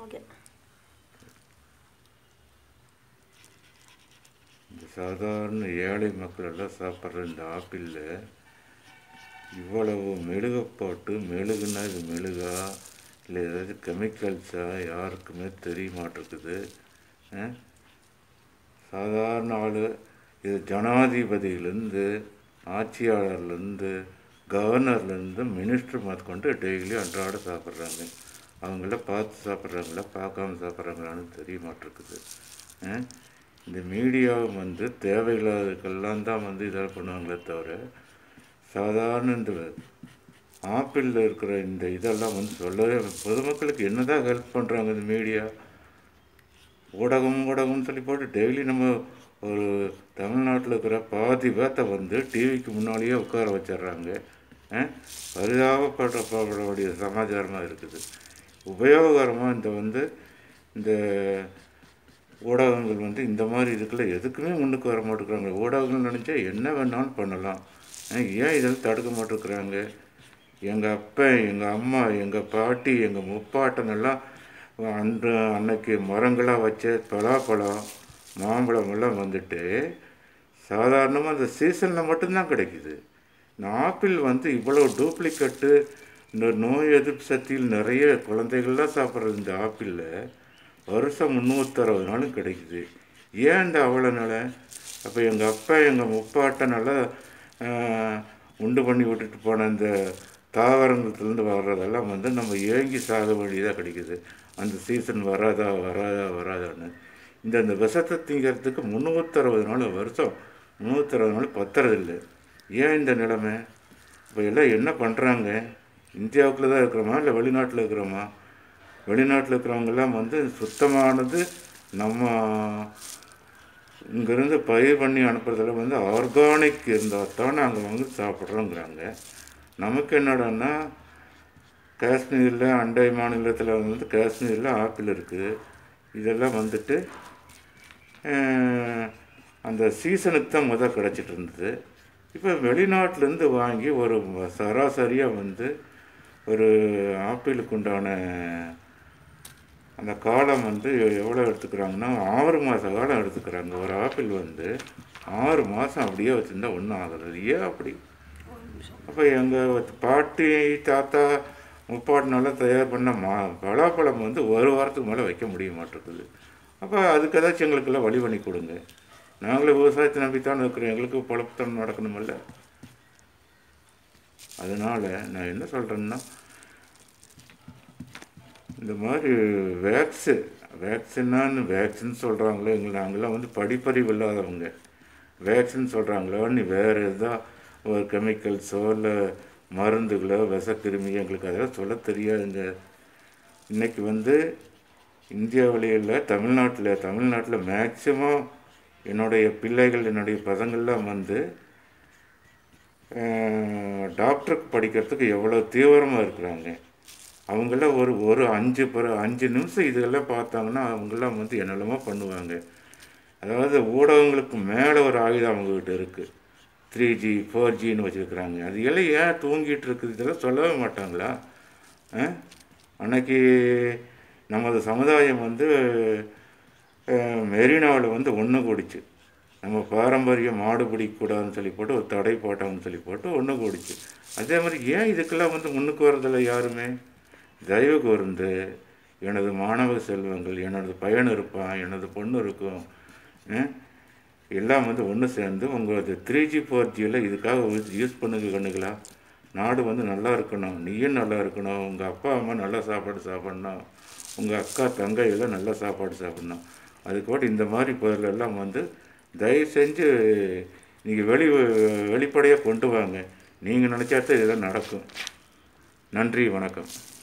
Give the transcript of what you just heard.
Okay இந்த சாதாரண ஏழை மக்கள் எல்லாம் சாப்பிட்ற இந்த ஆப்பிளில் இவ்வளவு மெழுக போட்டு மெழுகுனா இது மெழுகா இல்லை ஏதாவது கெமிக்கல்ஸா யாருக்குமே தெரிய மாட்டேங்குது ஆ? சாதாரண ஆள் இது ஜனாதிபதியிலேருந்து ஆட்சியாளர்லேருந்து கவர்னர்லேருந்து மினிஸ்டர் முதற்கொண்டு டெய்லி அன்றாட சாப்பிட்றாங்க அவங்கள பார்த்து சாப்பிட்றாங்களா பார்க்காம சாப்பிட்றாங்களான்னு தெரிய மாட்டேங்குது ஆ? இந்த மீடியா வந்து தேவையில்லாததுக்கெல்லாம் தான் வந்து இதெல்லாம் பண்ணுவாங்களே தவிர சாதாரண இந்த ஆப்பிளில் இருக்கிற இந்த இதெல்லாம் வந்து சொல்லவே பொதுமக்களுக்கு என்னதான் ஹெல்ப் பண்ணுறாங்க இந்த மீடியா ஊடகம் ஊடகம்னு சொல்லி போட்டு டெய்லி நம்ம ஒரு தமிழ்நாட்டில் இருக்கிற பாதி பேர்த்த வந்து டிவிக்கு முன்னாலேயே உட்கார வச்சிடுறாங்க அஹ், பரிதாபப்படப்படக்கூடிய சமாச்சாரமாக இருக்குது உபயோககரமாக இந்த வந்து இந்த ஊடகங்கள் வந்து இந்த மாதிரி இதுக்குள்ள எதுக்குமே முன்னுக்கு வர மாட்டேங்கிறாங்க ஊடகங்கள் நினச்சா என்ன வேணாலும் பண்ணலாம் அஹ், ஏன் இதெல்லாம் தடுக்க மாட்டேங்கிறாங்க எங்கள் அப்பன் எங்கள் அம்மா எங்கள் பாட்டி எங்கள் முப்பாட்டன் எல்லாம் அன்று அன்னைக்கு மரங்களாக வச்ச பலாப்பழம் மாம்பழம் எல்லாம் வந்துட்டு சாதாரணமாக அந்த சீசனில் மட்டும்தான் கிடைக்குது இந்த ஆப்பிள் வந்து இவ்வளோ டூப்ளிகேட்டு இந்த நோய் எதிர்ப்பு சக்தியில் நிறைய குழந்தைகள்லாம் சாப்பிட்ற இந்த ஆப்பிளில் வருஷம் முந்நூற்றறுபது நாளும் கிடைக்குது ஏன் இந்த அவ்வளோ நிலை அப்போ எங்கள் அப்பா எங்கள் முப்பாட்டனெல்லாம் ஆஹ், உண்டு பண்ணி விட்டுட்டு போன இந்த தாவரங்கள்லேருந்து வர்றதெல்லாம் வந்து நம்ம ஏங்கி சாக வேண்டியதாக கிடைக்குது அந்த சீசன் வராதா வராதா வராதான்னு இந்த இந்த விஷத்தை திங்கிறதுக்கு முந்நூற்றறுபது நாள் வருஷம் முந்நூற்றறுபது நாள் பத்துறதில்லை ஏன் இந்த நிலைமை இப்போ எல்லாம் என்ன பண்ணுறாங்க இந்தியாவுக்குள்ளே தான் இருக்கிறோமா இல்லை வெளிநாட்டில் இருக்கிறோமா வெளிநாட்டில் இருக்கிறவங்கெல்லாம் வந்து சுத்தமானது நம்ம இங்கேருந்து பயிர் பண்ணி அனுப்புறதுல வந்து ஆர்கானிக் இருந்தால் தான் நாங்கள் வந்து சாப்பிட்றோங்கிறாங்க நமக்கு என்னடான்னா காஷ்மீரில் அண்டை மாநிலத்தில் வந்து காஷ்மீரில் ஆப்பிள் இருக்குது இதெல்லாம் வந்துட்டு அஹ், அந்த சீசனுக்கு தான் முதல் கிடச்சிட்டு இருந்தது இப்போ வெளிநாட்டிலேருந்து வாங்கி ஒரு சராசரியாக வந்து ஒரு ஆப்பிளுக்கு உண்டான அந்த காலம் வந்து எவ்வளோ எடுத்துக்கிறாங்கன்னா ஆறு மாத காலம் எடுத்துக்கிறாங்க ஒரு ஆப்பிள் வந்து ஆறு மாதம் அப்படியே வச்சுருந்தா ஒன்றும் ஆகுறது ஏன் அப்படி அப்போ எங்கள் பாட்டி தாத்தா முப்பாட்டினால தயார் பண்ண மா பலாப்பழம் வந்து ஒரு வாரத்துக்கு மேலே வைக்க முடிய மாட்டேங்குது அப்போ அதுக்கு ஏதாச்சும் எங்களுக்கெல்லாம் வழி பண்ணி கொடுங்க நாங்களும் விவசாயத்தை நம்பித்தான் இருக்கிறோம் எங்களுக்கு பொழப்புத்தனம் நடக்கணுமில்ல அதனால் நான் என்ன சொல்கிறேன்னா இந்த மாதிரி வேக்ஸு வேக்சினான்னு வேக்சின் சொல்கிறாங்களோ எங்களை நாங்களாம் வந்து படிப்பறிவு இல்லாதவங்க வேக்சின் சொல்கிறாங்களோ நீ வேறு எதா ஒரு கெமிக்கல்ஸோ இல்லை மருந்துகளோ விஷக்கிருமி எங்களுக்கு அதெல்லாம் சொல்ல தெரியாதுங்க இன்னைக்கு வந்து இந்தியாவிலே இல்லை தமிழ்நாட்டில் தமிழ்நாட்டில் மேக்சிமம் என்னுடைய பிள்ளைகள் என்னுடைய பசங்கள்லாம் வந்து அஹ், டாக்டருக்கு படிக்கிறதுக்கு எவ்வளோ தீவிரமாக இருக்கிறாங்க அவங்களாம் ஒரு ஒரு அஞ்சு பிற அஞ்சு நிமிஷம் இதெல்லாம் பார்த்தாங்கன்னா அவங்களாம் வந்து என்னெல்லாமோ பண்ணுவாங்க அதாவது ஊடகங்களுக்கு மேலே ஒரு ஆயுதம் அவங்கக்கிட்ட இருக்குது த்ரீ ஜி ஃபோர் ஜின்னு வச்சுருக்குறாங்க அது எல்லாம் ஏன் தூங்கிட்டு இருக்குது இதெல்லாம் சொல்லவே மாட்டாங்களா ஆ? அன்னைக்கு நமது சமுதாயம் வந்து மெரினாவில் வந்து ஒன்று கூடிச்சு நம்ம பாரம்பரிய மாடு பிடிக்கக்கூடாதுன்னு சொல்லி போட்டு ஒரு தடை போட்டாங்கன்னு சொல்லி போட்டு ஒன்று கூடிச்சு அதே மாதிரி ஏன் இதுக்கெல்லாம் வந்து முன்னுக்கு வரதில்லை யாருமே தயவு கூர்ந்து எனது மாணவ செல்வங்கள் எனது பையன் இருப்பான் எனது பொண்ணு இருக்கும் ஆ? எல்லாம் வந்து ஒன்று சேர்ந்து உங்களது த்ரீ ஜி ஃபோர் ஜியில் இதுக்காக யூஸ் பண்ணுங்க கண்ணுங்களா நாடு வந்து நல்லா இருக்கணும் நீயும் நல்லா இருக்கணும் உங்கள் அப்பா அம்மா நல்லா சாப்பாடு சாப்பிடணும் உங்கள் அக்கா தங்கை எல்லாம் நல்ல சாப்பாடு சாப்பிடணும் அதுக்கு கூட இந்த மாதிரி பொருள் எல்லாம் வந்து தயவு செஞ்சு நீங்கள் வெளி வெளிப்படையாக கொண்டு வாங்க நீங்கள் நினச்சாதான் இதெல்லாம் நடக்கும் நன்றி வணக்கம்